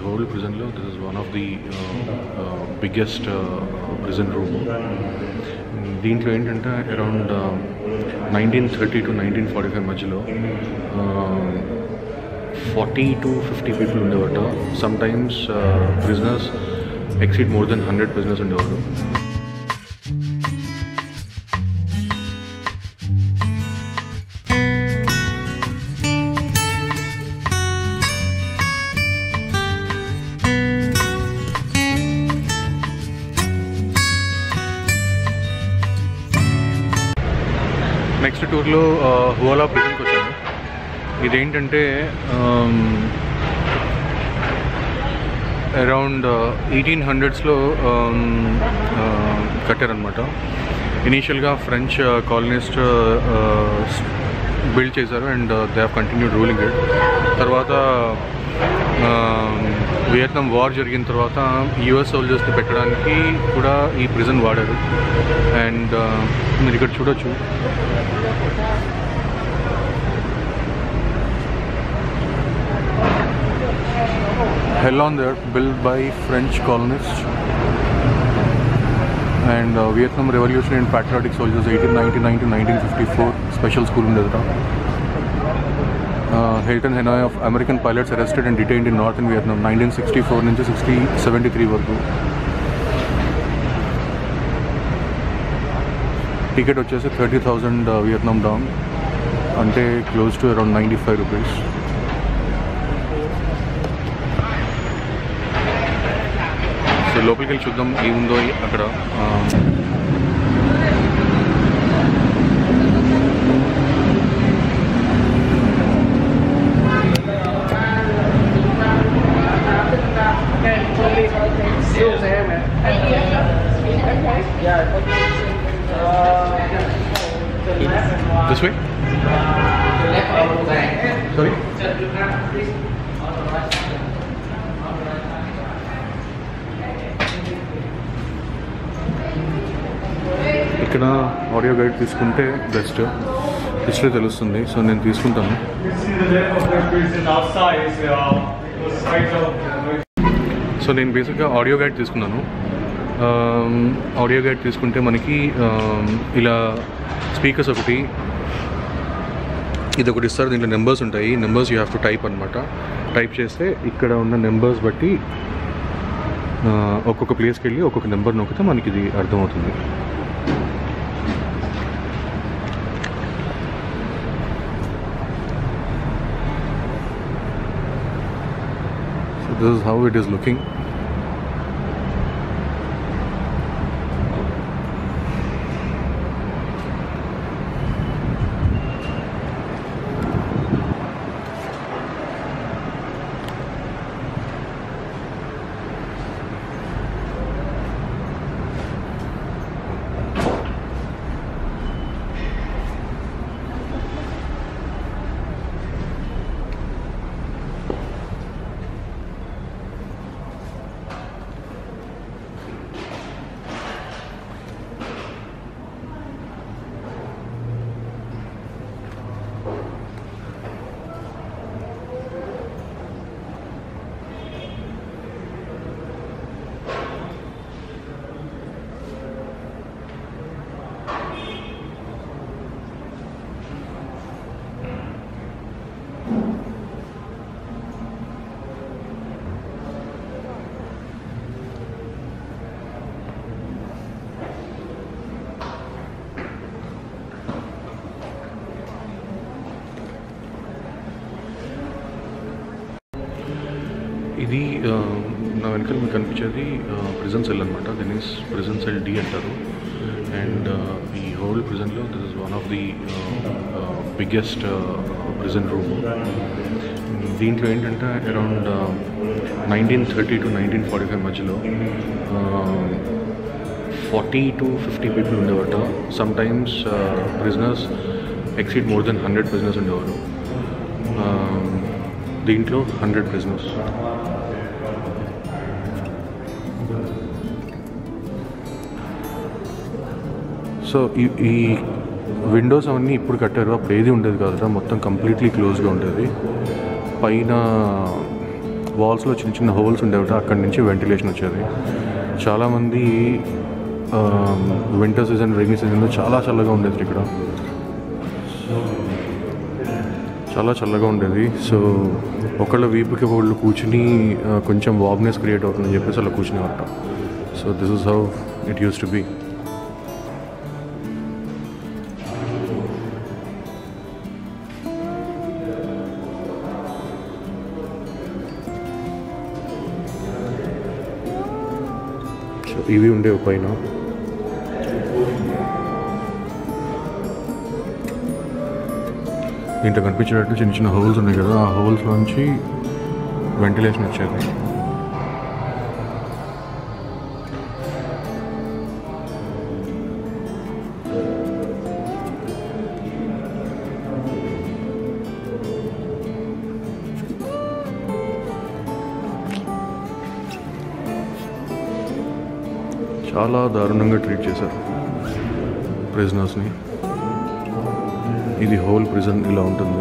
whole prison లో this is one of the uh, uh, biggest uh, prison room దీంట్లో ఏంటంటే around nineteen thirty to nineteen forty five మధ్యలో forty to fifty people ఉండేవాట some times prisoners exceed more than hundred prisoners ఉండేవారు next టూర్లో Hoa Lo ప్రిజన్కి వచ్చాను ఇదేంటంటే around eighteen హండ్రెడ్స్లో కట్టారనమాట ఇనీషియల్గా ఫ్రెంచ్ కాలనిస్ట్ బిల్డ్ చేశారు and they have continued ruling it తర్వాత వియత్నాం వార్ జరిగిన తర్వాత యుఎస్ సోల్జర్స్ని పెట్టడానికి కూడా ఈ ప్రిజన్ వాడారు అండ్ మీరు ఇక్కడ చూడొచ్చు hell on there built by French colonists and uh, Vietnam Revolutionary and Patriotic Soldiers 1899 to 1954 special school in Dedra. Uh, Hilton Hanoi of American pilots arrested and detained in northern Vietnam 1964 నుంచి 60 73 వరకు ticket వచ్చేసి thirty thousand Vietnam dong అంటే close to around ninety five rupees so లోపలికి వెళ్ళి చూద్దాం ఏముందో అక్కడ ఆ, this way sorry ఇక్కడ ఆడియో గైడ్ తీసుకుంటే బెస్ట్ హిస్టరీ తెలుస్తుంది సో నేను తీసుకుంటాను outside is uh, was right of so నేను బేసిక్గా ఆడియో గైడ్ తీసుకున్నాను ఆమ్, ఆడియో గైడ్ తీసుకుంటే మనకి ఆమ్, ఇలా స్పీకర్స్ ఒకటి ఇది ఒకటి ఇస్తారు దీంట్లో నెంబర్స్ ఉంటాయి numbers you have to type అనమాట టైప్ చేస్తే ఇక్కడ ఉన్న నెంబర్స్ బట్టి ఆ, ఒక్కొక్క ప్లేస్కి వెళ్ళి ఒక్కొక్క నెంబర్ నొక్కితే మనకి ఇది అర్థమవుతుంది So this is how it is looking. ఇది ఆ, నా వెనకాల మీకు కనిపించేది ప్రిజన్ సెల్ అనమాట దీని ప్రిజన్ సెల్ డి అంటారు అండ్ ఈ హోల్ ప్రిజన్లో this is one of the biggest prison room దీంట్లో ఏంటంటే around nineteen thirty to nineteen forty five మధ్యలో ఫార్టీ టు ఫిఫ్టీ పీపుల్ ఉండేవాట some times prisoners exceed more than hundred prisoners ఉండేవారు Um, దీంట్లో hundred prisoners so ఈ ఈ Windows అవన్నీ ఇప్పుడు కట్టారు అప్పుడు ఏది ఉండేది కాదురా మొత్తం కంప్లీట్లీ క్లోజ్గా ఉండేది పైన వాల్స్లో చిన్న చిన్న హోల్స్ ఉండేవి అక్కడి నుంచి వెంటిలేషన్ వచ్చేది చాలామంది వింటర్ సీజన్ రైనీ సీజన్లో చాలా చల్లగా ఉండేది ఇక్కడ చాలా చల్లగా ఉండేది సో ఒకళ్ళ వీపుకి వాళ్ళు కూర్చుని ఆ, కొంచెం వార్మ్నెస్ క్రియేట్ అవుతుందని చెప్పేసి అలా కూర్చునేవారట so this is how it used to be so ఇవి ఉండేవి పైన దీంట్లో కనిపించేటట్టు చిన్న చిన్న హోల్స్ ఉన్నాయి కదా ఆ హోల్స్ నుంచి వెంటిలేషన్ వచ్చేది చాలా దారుణంగా ట్రీట్ చేశారు ప్రిజనర్స్ని ఇది హోల్ ప్రిజన్ ఇలా ఉంటుంది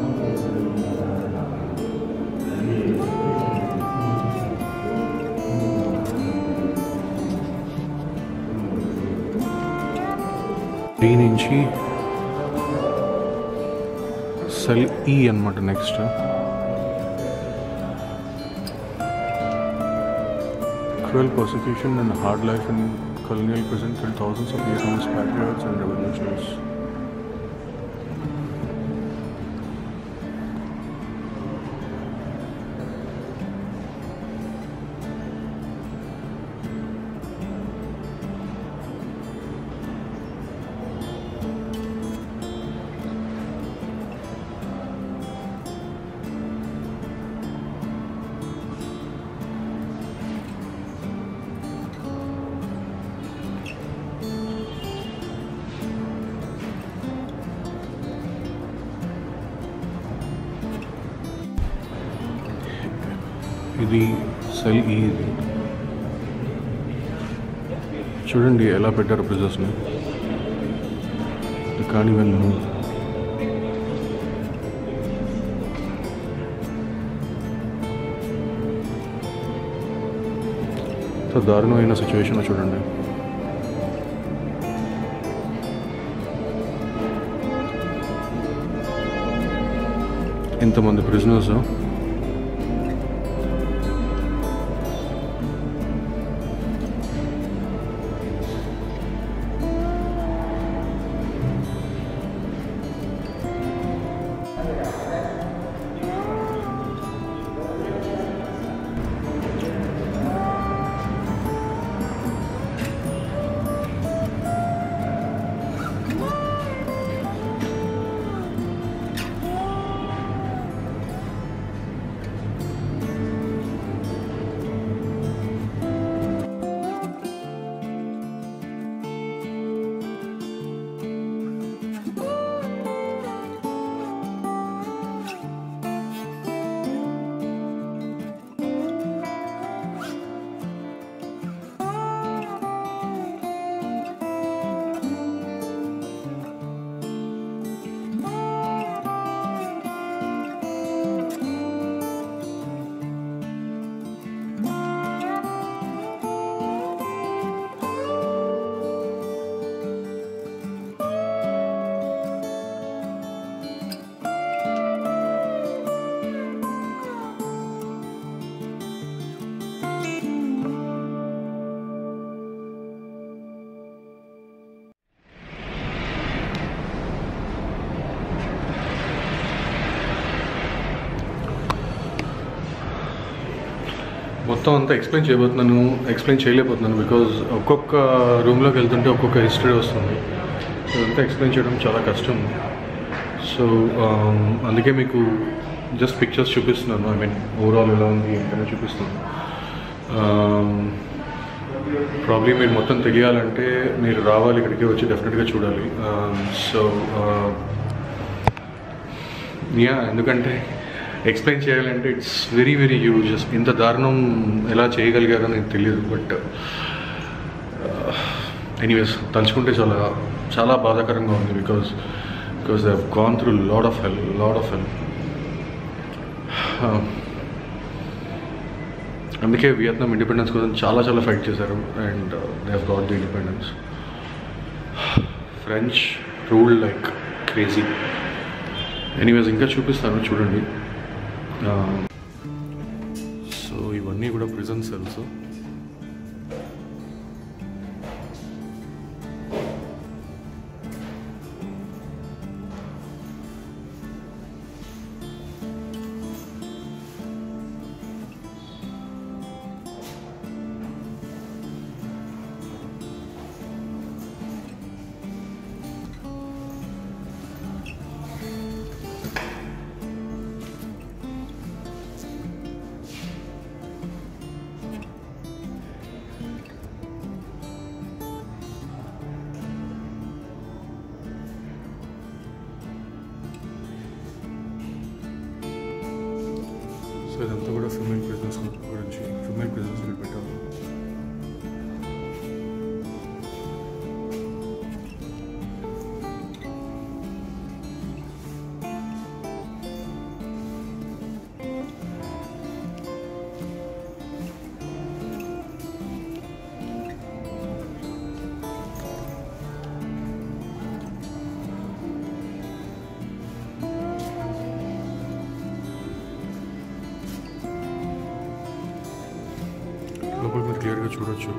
ఈ నుంచి సెల్ ఈ అనమాట next cruel persecution and hard life in colonial prison killed thousands of Vietnamese patriots and revolutionaries. ఇది సెల్ ఈ ఇది చూడండి ఎలా పెట్టారు ప్రిజర్స్ని కానీ వెళ్ళను ఎంత దారుణమైన సిచ్యువేషన్ చూడండి ఇంతమంది ప్రిజనర్స్ మొత్తం అంతా ఎక్స్ప్లెయిన్ చేయబోతున్నాను ఎక్స్ప్లెయిన్ చేయలేకపోతున్నాను బికాజ్ ఒక్కొక్క రూమ్లోకి వెళ్తుంటే ఒక్కొక్క హిస్టరీ వస్తుంది సో అంతా ఎక్స్ప్లెయిన్ చేయడం చాలా కష్టం సో అందుకే మీకు జస్ట్ పిక్చర్స్ చూపిస్తున్నాను ఐ మీన్ ఓవరాల్ ఎలా ఉంది ఏంటనే చూపిస్తున్నాను ప్రాబ్లీ మీరు మొత్తం తెలియాలంటే మీరు రావాలి ఇక్కడికి వచ్చి డెఫినెట్గా చూడాలి సో యా ఎందుకంటే ఎక్స్ప్లెయిన్ చేయాలంటే ఇట్స్ వెరీ వెరీ హ్యూజ్ ఇంత దారుణం ఎలా చేయగలిగారో నాకు తెలియదు బట్ ఎనీవేస్ తలుచుకుంటే చాలా చాలా బాధాకరంగా ఉంది because because they gone through lot of hell lot of hell అందుకే వియత్నాం ఇండిపెండెన్స్ కోసం చాలా చాలా ఫైట్ చేశారు and they have got the independence French rule like crazy anyways ఇంకా చూపిస్తాను చూడండి సో ఇవన్నీ కూడా ప్రిజన్ సెల్స్ సో ఇదంతా కూడా ఫిమేల్ ప్రిజన్స్ గురించి ఫిమేల్ ప్రిజన్స్ పెట్టాము లోపల మీరు క్లియర్గా చూడొచ్చు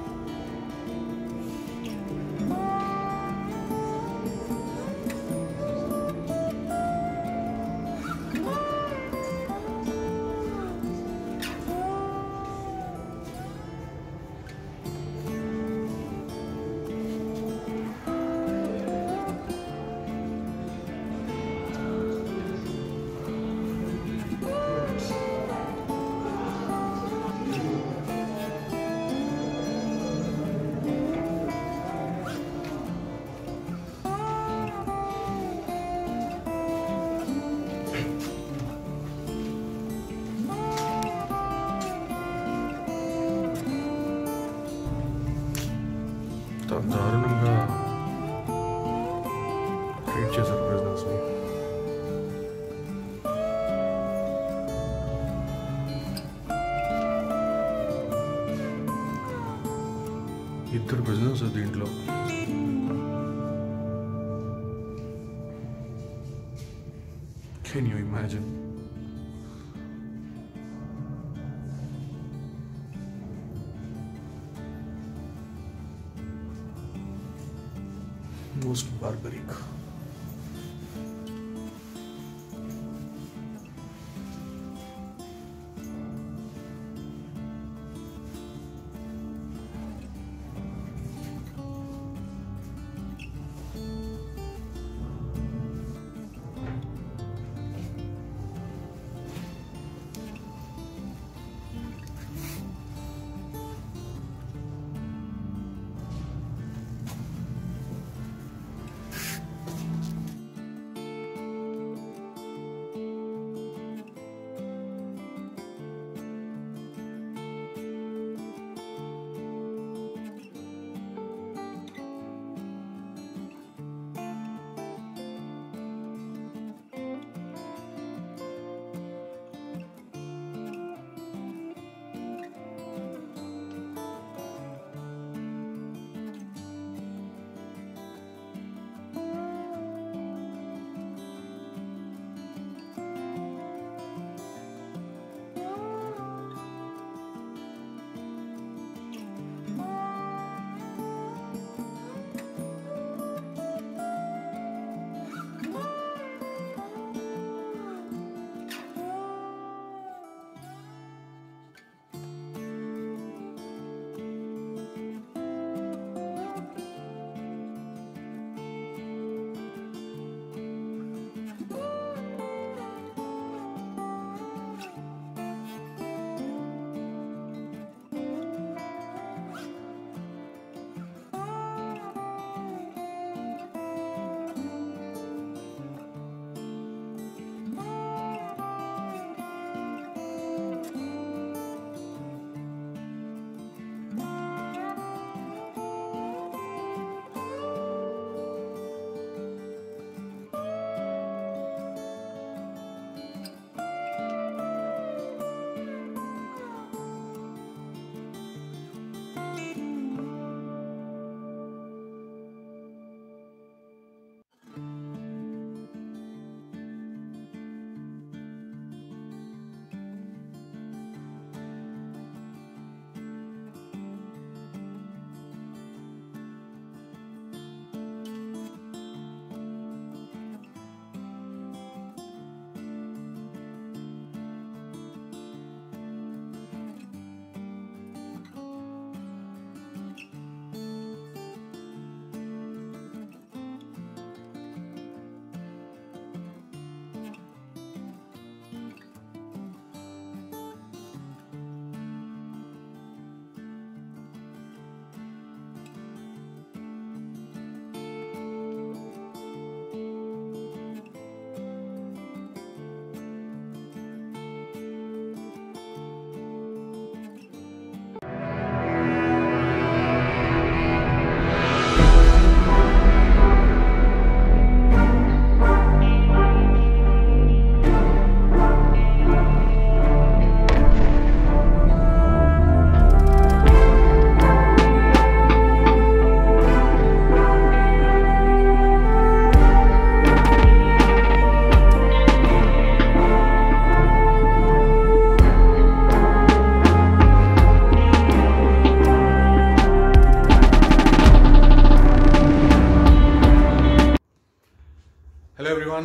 దా- దారుణంగా ట్రీట్ చేశారు ప్రిజనర్స్ని ఇద్దరు బిజినెస్ దీంట్లో can you imagine most barbaric.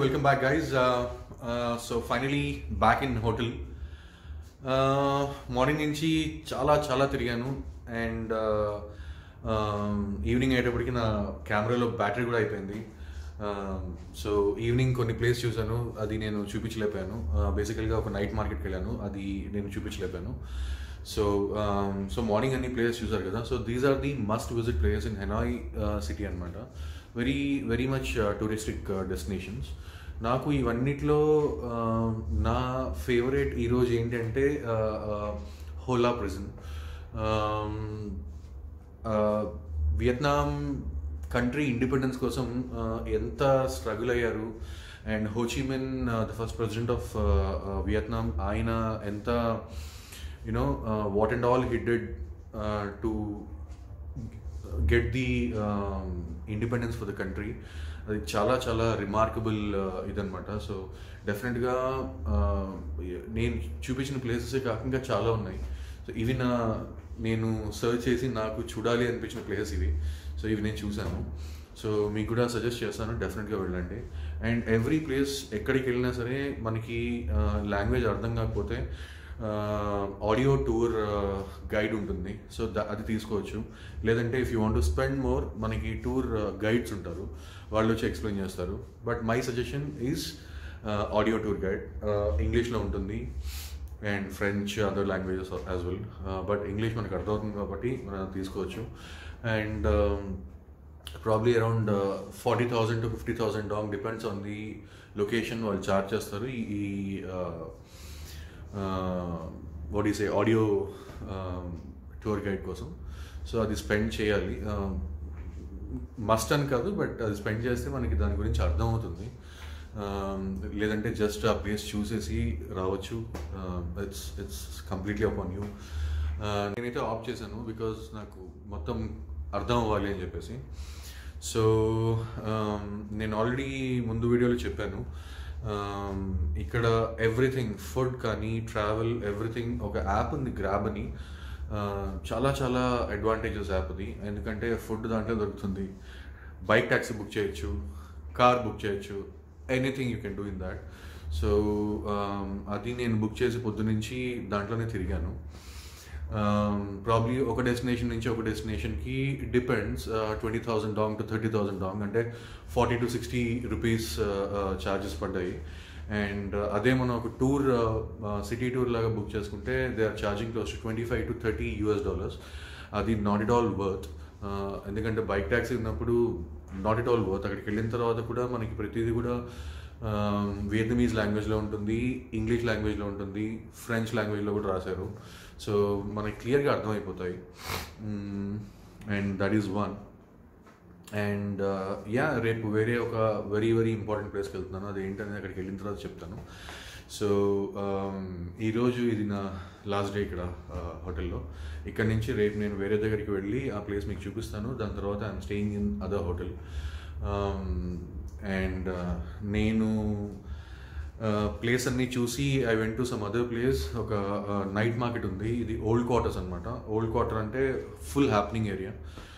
welcome back, guys. Uh, uh, so finally back in hotel. Morning నుంచి చాలా చాలా తిరిగాను అండ్ ఈవినింగ్ అయ్యేటప్పటికి నా కెమెరాలో బ్యాటరీ కూడా అయిపోయింది సో ఈవినింగ్ కొన్ని ప్లేస్ చూశాను అది నేను చూపించలేకపోయాను బేసికల్గా ఒక నైట్ మార్కెట్కి వెళ్ళాను అది నేను చూపించలేకపోయాను సో సో మార్నింగ్ అన్ని ప్లేసెస్ చూసారు కదా so these are the must visit places in Hanoi city అనమాట very very much touristic destinations నాకు ఇవన్నిట్లో ఆ, నా ఫేవరెట్ ఈరోజు ఏంటంటే హోలా ప్రిజన్ వియత్నాం కంట్రీ ఇండిపెండెన్స్ కోసం ఆ, ఎంత స్ట్రగుల్ అయ్యారు and Ho Chi Minh the first president of Vietnam ఆయన ఎంత you know what and all had to get the independence for the country అది చాలా చాలా రిమార్కబుల్ ఇదనమాట సో డెఫినెట్గా నేను చూపించిన ప్లేసెస్ కాకుండా చాలా ఉన్నాయి సో ఇవి నా నేను సర్చ్ చేసి నాకు చూడాలి అనిపించిన ప్లేసెస్ ఇవి సో ఇవి నేను చూశాను సో మీకు కూడా సజెస్ట్ చేస్తాను డెఫినెట్గా వెళ్ళండి అండ్ ఎవ్రీ ప్లేస్ ఎక్కడికి వెళ్ళినా సరే మనకి లాంగ్వేజ్ అర్థం కాకపోతే ఆడియో టూర్ గైడ్ ఉంటుంది సో ద అది తీసుకోవచ్చు లేదంటే if you want to spend more మనకి టూర్ గైడ్స్ ఉంటారు వాళ్ళు వచ్చి ఎక్స్ప్లెయిన్ చేస్తారు but my suggestion is audio tour guide ఇంగ్లీష్లో ఉంటుంది and French other languages as well but English మనకు అర్థమవుతుంది కాబట్టి మనం తీసుకోవచ్చు and probably around forty thousand to fifty thousand dong depends on the location వాళ్ళు చార్జ్ చేస్తారు ఈ ఈ what is A audio tour guide కోసం సో అది స్పెండ్ చేయాలి మస్ట్ అని కాదు బట్ అది స్పెండ్ చేస్తే మనకి దాని గురించి అర్థమవుతుంది Um, లేదంటే జస్ట్ ఆ ప్లేస్ చూసేసి రావచ్చు it's it's completely upon you నేనైతే ఆప్ చేశాను బికాజ్ నాకు మొత్తం అర్థం అవ్వాలి అని చెప్పేసి సో నేను ఆల్రెడీ ముందు వీడియోలో చెప్పాను Um, ఇక్కడ ఎవ్రీథింగ్ ఫుడ్ కానీ ట్రావెల్ ఎవ్రీథింగ్ ఒక యాప్ ఉంది గ్రాబ్ అని Uh, చాలా చాలా అడ్వాంటేజెస్ యాప్ అది ఎందుకంటే ఫుడ్ దాంట్లో దొరుకుతుంది బైక్ ట్యాక్సీ బుక్ చేయొచ్చు కార్ బుక్ చేయొచ్చు anything you can do in that so అది నేను బుక్ చేసి పొద్దు నుంచి దాంట్లోనే తిరిగాను ప్రాబ్లీ ఒక డెస్టినేషన్ నుంచి ఒక డెస్టినేషన్కి depends twenty thousand dong to thirty thousand dong అంటే forty to sixty rupees charges పడ్డాయి అండ్ అదే మనం ఒక టూర్ సిటీ టూర్ లాగా బుక్ చేసుకుంటే they are charging close to twenty five to thirty US dollars అది నాట్ ఇట్ ఆల్ వర్త్ ఎందుకంటే bike taxi ఉన్నప్పుడు నాట్ ఇట్ ఆల్ వర్త్ అక్కడికి వెళ్ళిన తర్వాత కూడా మనకి ప్రతిదీ కూడా వియత్నమీస్ లాంగ్వేజ్లో ఉంటుంది ఇంగ్లీష్ లాంగ్వేజ్లో ఉంటుంది ఫ్రెంచ్ లాంగ్వేజ్లో కూడా రాశారు సో మనకి క్లియర్గా అర్థమైపోతాయి and that is one and yeah రేపు వేరే ఒక వెరీ వెరీ ఇంపార్టెంట్ ప్లేస్కి వెళ్తున్నాను అది ఏంటనేది అక్కడికి వెళ్ళిన తర్వాత చెప్తాను సో ఈరోజు ఇది నా లాస్ట్ డే ఇక్కడ హోటల్లో ఇక్కడ నుంచి రేపు నేను వేరే దగ్గరికి వెళ్ళి ఆ ప్లేస్ మీకు చూపిస్తాను దాని తర్వాత I'm staying in other hotel and నేను ప్లేస్ అన్ని చూసి I went to some other place ఒక నైట్ మార్కెట్ ఉంది ఇది ఓల్డ్ క్వార్టర్స్ అనమాట ఓల్డ్ క్వార్టర్ అంటే ఫుల్ హ్యాపెనింగ్ ఏరియా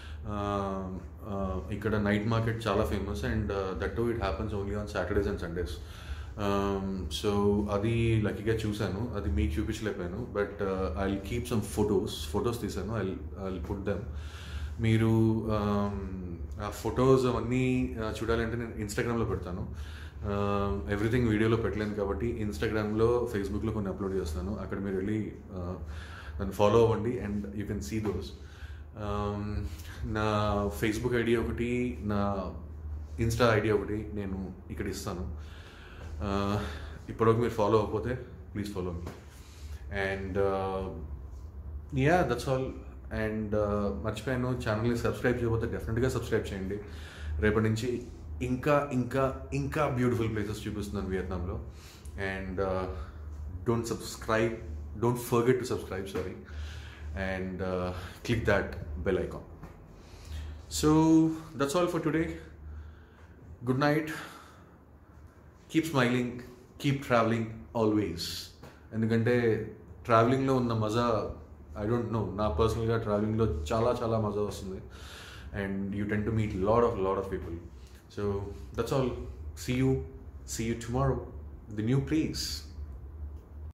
ఇక్కడ నైట్ మార్కెట్ చాలా famous and that to it happens only on Saturdays and Sundays so అది లక్కీగా చూశాను అది మీకు చూపించలేకపోయాను but I keep some photos photos తీసాను ఐ ఐ పుట్ దెమ్ మీరు um, ఆ ఫొటోస్ అవన్నీ uh, చూడాలంటే నేను ఇన్స్టాగ్రామ్లో పెడతాను ఎవ్రీథింగ్ వీడియోలో పెట్టలేను కాబట్టి ఇన్స్టాగ్రామ్లో ఫేస్బుక్లో కొన్ని అప్లోడ్ చేస్తాను అక్కడ మీరు వెళ్ళి uh, నన్ను ఫాలో అవ్వండి and you can see those నా ఫేస్బుక్ ఐడి ఒకటి నా ఇన్స్టా ఐడి ఒకటి నేను ఇక్కడ ఇస్తాను Uh, ఇప్పటివరకు మీరు ఫాలో అవ్వకపోతే please follow me and yeah that's all and మర్చిపోయాను ఛానల్ని సబ్స్క్రైబ్ చేయకపోతే డెఫినెట్గా సబ్స్క్రైబ్ చేయండి రేపటి నుంచి ఇంకా ఇంకా ఇంకా బ్యూటిఫుల్ ప్లేసెస్ చూపిస్తున్నాను వియత్నాంలో and don't subscribe don't forget to subscribe sorry and click that bell icon so that's all for today good night keep smiling keep travelling always ఎందుకంటే ట్రావెలింగ్లో ఉన్న మజా ఐ డోంట్ నో నా పర్సనల్గా ట్రావెలింగ్లో చాలా చాలా మజా వస్తుంది and you tend to meet lot of lot of people so that's all see you see you tomorrow the new place